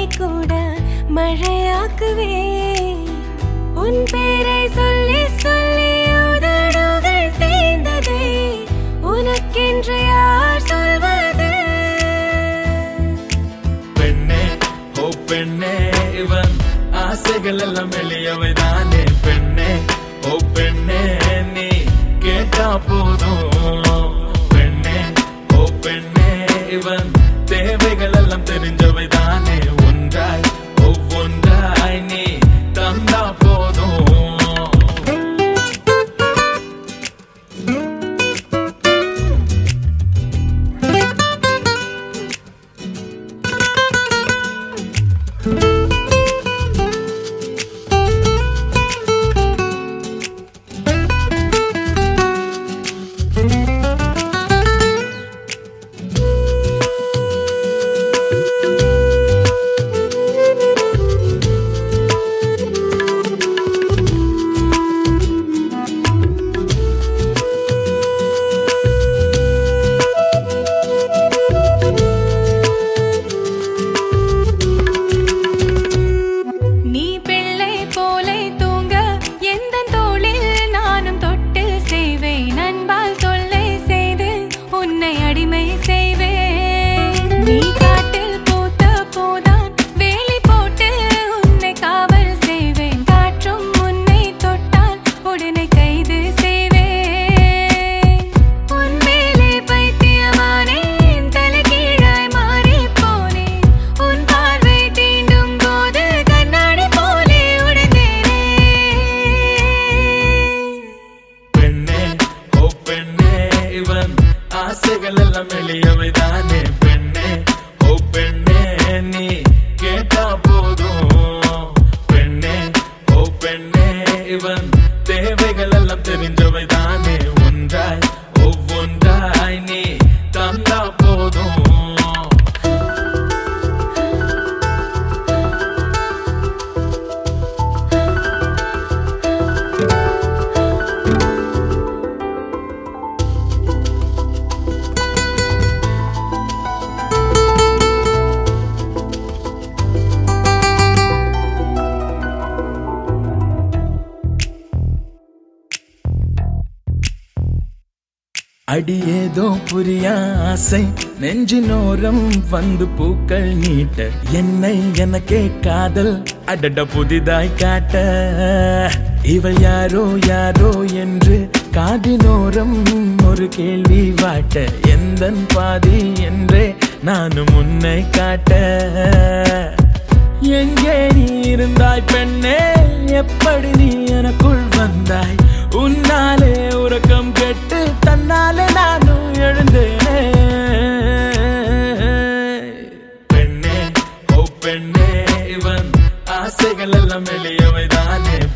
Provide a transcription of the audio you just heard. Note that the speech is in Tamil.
கூட மழையாக்குவே உன் பேரை சொல்லி சொல்லி உதடுகள் தேய்ந்ததே உனக்கென்று யார் சொல்வது பெண்ணே ஓ பெண்ணே இவன் ஆசைகள் எல்லாம் எளியவை தானே பெண்ணே ஓ பெண்ணே நீ கேட்டா போதும் பெண்ணே ஓ பெண்ணே இவன் தேவைகள் எல்லாம் தெரிஞ்சவை தானே ஒன்றாய் ஒவ்வொன்றாய் நீ தந்தா போதும் நீ பிள்ளை போலை தூங்க எந்த தோளில் நானும் தொட்டு செய்வேன் அன்பால் தொல்லை செய்து உன்னை அடிமை செய்வேன் நீ காட்டில் பூத்த போதான் வேலி போட்டு உன்னை காவல் செய்வேன் காற்றும் உன்னை தொட்டால் உடனே கைது செய்வேன் உன் மேலே பைத்தியமானேன் தலைகீழாய் மாறிப் போனேன் உன் பார்வை தீண்டும் போது கண்ணாடி போலே உடைந்தேனே பெண்ணே ஓ பெண்ணே இவன் ஆசைகள் எல்லாம் எளியவை தானே பெண்ணே ஓ பெண்ணே நீ கேட்டா போதும் பெண்ணே ஓ பெண்ணே இவன் தேவைகள் எல்லாம் தெரிஞ்சவை தானே ஒன்றாய் ஒவ்வொன்றாய் நீ தந்தா போதும் அடியேதோ புரிய ஆசை நெஞ்சினோரம் வந்து பூக்கள் நீட்ட என்னை எனக்கே காதல் அடட புதிதாய் காட்ட இவள் யாரோ யாரோ என்று காதினோரம் ஒரு கேள்வி வாட்ட எந்தன் பாதி என்றே நானும் உன்னை காட்ட எங்கே நீ இருந்தாய் பெண்ணே எப்படி நீ எனக்குள் வந்தாய் உன்னாலே உறக்கம் கெட்டு தன்னாலே நானும் எழுந்தேனே பெண்ணே ஓ பெண்ணே இவன் ஆசைகள் எல்லாம் எளியவை தானே